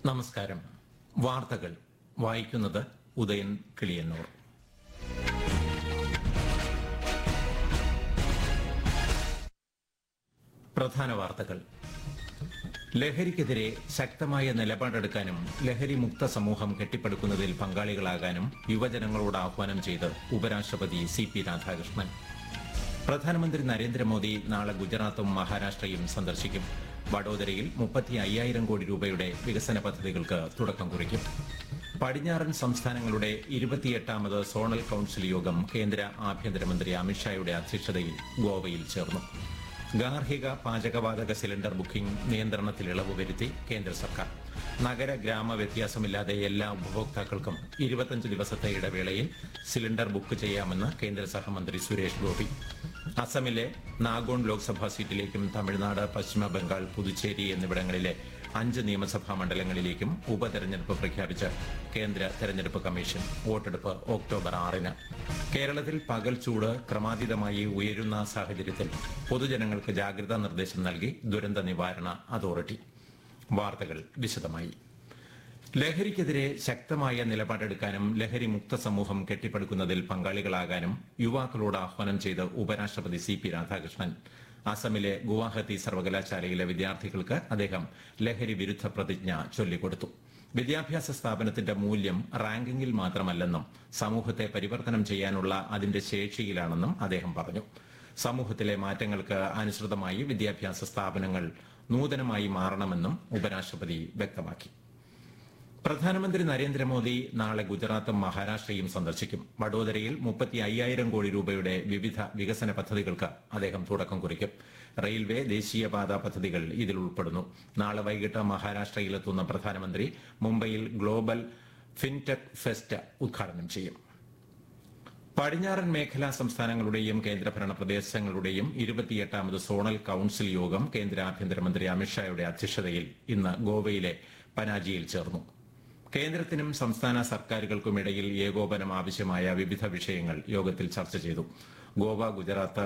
നമസ്കാരം വാർത്തകൾ വായിക്കുന്നത് ഉദയൻ കിളിയന്നൂർ പ്രധാന വാർത്തകൾ ലഹരിക്കെതിരെ ശക്തമായ നിലപാടെടുക്കാനും ലഹരി മുക്ത സമൂഹം കെട്ടിപ്പടുക്കുന്നതിൽ പങ്കാളികളാകാനും യുവജനങ്ങളോട് ആഹ്വാനം ചെയ്ത് ഉപരാഷ്ട്രപതി സി പി രാധാകൃഷ്ണൻ പ്രധാനമന്ത്രി നരേന്ദ്രമോദി നാളെ ഗുജറാത്തും മഹാരാഷ്ട്രയും സന്ദർശിക്കും വഡോദരയിൽ മുപ്പത്തി അയ്യായിരം കോടി രൂപയുടെ വികസന പദ്ധതികൾക്ക് തുടക്കം കുറിക്കും പടിഞ്ഞാറൻ സംസ്ഥാനങ്ങളുടെ ഇരുപത്തിയെട്ടാമത് സോണൽ കൌൺസിൽ യോഗം കേന്ദ്ര ആഭ്യന്തരമന്ത്രി അമിത്ഷായുടെ അധ്യക്ഷതയിൽ ഗോവയിൽ ചേർന്നു ഗാർഹിക പാചകവാതക സിലിണ്ടർ ബുക്കിംഗ് നിയന്ത്രണത്തിൽ ഇളവ് വരുത്തി കേന്ദ്ര സർക്കാർ നഗര ഗ്രാമ വ്യത്യാസമില്ലാതെ എല്ലാ ഉപഭോക്താക്കൾക്കും ഇരുപത്തഞ്ച് ദിവസത്തെ ഇടവേളയിൽ സിലിണ്ടർ ബുക്ക് ചെയ്യാമെന്ന് കേന്ദ്ര സഹമന്ത്രി സുരേഷ് ഗോപി അസമിലെ നാഗോൺ ലോക്സഭാ സീറ്റിലേക്കും തമിഴ്നാട് പശ്ചിമ ബംഗാൾ പുതുച്ചേരി എന്നിവിടങ്ങളിലെ അഞ്ച് നിയമസഭാ മണ്ഡലങ്ങളിലേക്കും ഉപതെരഞ്ഞെടുപ്പ് പ്രഖ്യാപിച്ച് കേന്ദ്ര തെരഞ്ഞെടുപ്പ് കമ്മീഷൻ വോട്ടെടുപ്പ് ഒക്ടോബർ ആറിന് കേരളത്തിൽ പകൽ ചൂട് ക്രമാതീതമായി ഉയരുന്ന സാഹചര്യത്തിൽ പൊതുജനങ്ങൾക്ക് ജാഗ്രതാ നിർദ്ദേശം നൽകി ദുരന്ത നിവാരണ അതോറിറ്റി വാർത്തകൾ വിശദമായി ലഹരിക്കെതിരെ ശക്തമായ നിലപാടെടുക്കാനും ലഹരി മുക്ത സമൂഹം കെട്ടിപ്പടുക്കുന്നതിൽ പങ്കാളികളാകാനും യുവാക്കളോട് ആഹ്വാനം ചെയ്ത് ഉപരാഷ്ട്രപതി സി പി രാധാകൃഷ്ണൻ അസമിലെ ഗുവാഹത്തി സർവകലാശാലയിലെ വിദ്യാർത്ഥികൾക്ക് അദ്ദേഹം ലഹരി വിരുദ്ധ പ്രതിജ്ഞ ചൊല്ലിക്കൊടുത്തു വിദ്യാഭ്യാസ സ്ഥാപനത്തിന്റെ മൂല്യം റാങ്കിങ്ങിൽ മാത്രമല്ലെന്നും സമൂഹത്തെ പരിവർത്തനം ചെയ്യാനുള്ള അതിന്റെ ശേഷിയിലാണെന്നും അദ്ദേഹം പറഞ്ഞു സമൂഹത്തിലെ മാറ്റങ്ങൾക്ക് അനുസൃതമായി വിദ്യാഭ്യാസ സ്ഥാപനങ്ങൾ നൂതനമായി മാറണമെന്നും ഉപരാഷ്ട്രപതി വ്യക്തമാക്കി പ്രധാനമന്ത്രി നരേന്ദ്രമോദി നാളെ ഗുജറാത്തും മഹാരാഷ്ട്രയും സന്ദർശിക്കും വഡോദരയിൽ മുപ്പത്തി അയ്യായിരം കോടി രൂപയുടെ വിവിധ വികസന പദ്ധതികൾക്ക് അദ്ദേഹം തുടക്കം കുറിക്കും റെയിൽവേ ദേശീയപാത പദ്ധതികൾ ഇതിൽ ഉൾപ്പെടുന്നു നാളെ വൈകിട്ട് മഹാരാഷ്ട്രയിലെത്തുന്ന പ്രധാനമന്ത്രി മുംബൈയിൽ ഗ്ലോബൽ ഫിൻടെക് ഫെസ്റ്റ് ഉദ്ഘാടനം ചെയ്യും പടിഞ്ഞാറൻ മേഖലാ സംസ്ഥാനങ്ങളുടെയും കേന്ദ്രഭരണ പ്രദേശങ്ങളുടെയും ഇരുപത്തിയെട്ടാമത് സോണൽ കൌൺസിൽ യോഗം കേന്ദ്ര ആഭ്യന്തരമന്ത്രി അമിത്ഷായുടെ അധ്യക്ഷതയിൽ ഇന്ന് ഗോവയിലെ പനാജിയിൽ ചേർന്നു കേന്ദ്രത്തിനും സംസ്ഥാന സർക്കാരുകൾക്കുമിടയിൽ ഏകോപനം ആവശ്യമായ വിവിധ വിഷയങ്ങൾ യോഗത്തിൽ ചർച്ച ചെയ്തു ഗോവ ഗുജറാത്ത്